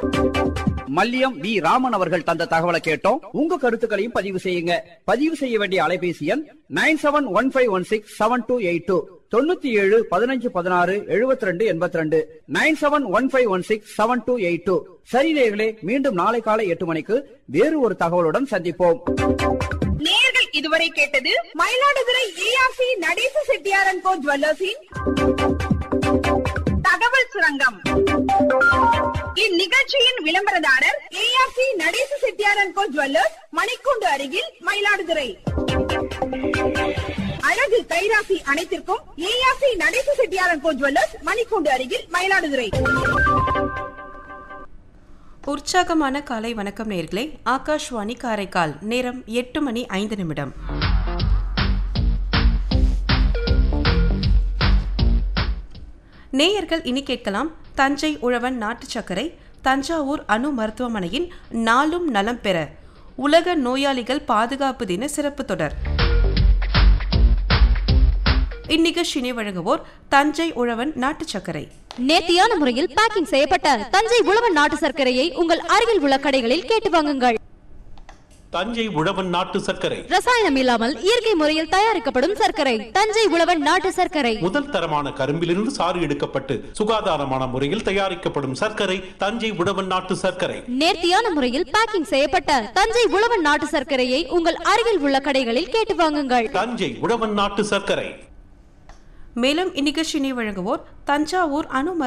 Malliyam we Raman அவர்கள் தந்த தகவலை கேட்டோம் உங்க கருத்துக்களையும் பதிவு செய்யுங்க பதிவு செய்ய வேண்டிய அலைபேசி எண் nine seven one five one six seven two eight two தொண்ணூத்தி ஏழு பதினஞ்சு பதினாறு எழுபத்தி ரெண்டு எண்பத்தி ரெண்டு nine seven one five one six seven two eight two சரி நேயர்களே மீண்டும் நாளை காலை எட்டு மணிக்கு வேறு ஒரு தகவலுடன் சந்திப்போம் நேர்கள் இதுவரை கேட்டது மயிலாடுதுறை ஏஆர்சி நடேச செட்டியாரன் கோ ஜுவல்லர்ஸின் தகவல் சுரங்கம் இந்நிகழ்ச்சியின் விளம்பரதாரர் ஏஆர்சி நடேச செட்டியாரன் கோ ஜுவல்லர்ஸ் மணிக்கூண்டு அருகில் மயிலாடுதுறை அழகு கைராசி அனைத்திற்கும் ஏஆர்சி நடேச செட்டியாரன் கோ ஜுவல்லர்ஸ் மணிக்கூண்டு அருகில் மயிலாடுதுறை உற்சாகமான காலை வணக்கம் நேர்களே ஆகாஷ்வாணி காரைக்கால் நேரம் எட்டு மணி ஐந்து நிமிடம் நேயர்கள் இனி கேட்கலாம் தஞ்சை உழவன் நாட்டு சர்க்கரை தஞ்சாவூர் அணு மருத்துவமனையின் நாளும் நலம் பெற உலக நோயாளிகள் பாதுகாப்பு தின சிறப்பு தொடர் இந்நிகழ்ச்சியினை வழங்குவோர் தஞ்சை உழவன் நாட்டு சர்க்கரை நேர்த்தியான முறையில் பேக்கிங் செய்யப்பட்ட தஞ்சை உழவன் நாட்டு சர்க்கரையை உங்கள் அருகில் உள்ள கடைகளில் கேட்டு வாங்குங்கள் தஞ்சை உழவன் நாட்டு சர்க்கரை ரசாயனம் இல்லாமல் இயற்கை முறையில் தயாரிக்கப்படும் சர்க்கரை தஞ்சை உழவன் நாட்டு சர்க்கரை முதல் தரமான கரும்பிலிருந்து சாறு எடுக்கப்பட்டு சுகாதாரமான முறையில் தயாரிக்கப்படும் சர்க்கரை தஞ்சை உழவன் நாட்டு சர்க்கரை நேர்த்தியான முறையில் பேக்கிங் செய்யப்பட்ட தஞ்சை உழவன் நாட்டு சர்க்கரையை உங்கள் அருகில் உள்ள கடைகளில் கேட்டு வாங்குங்கள் தஞ்சை உழவன் நாட்டு சர்க்கரை மேலும் இந்நிகழ்ச்சியினை வழங்குவோர் தஞ்சாவூர் அணு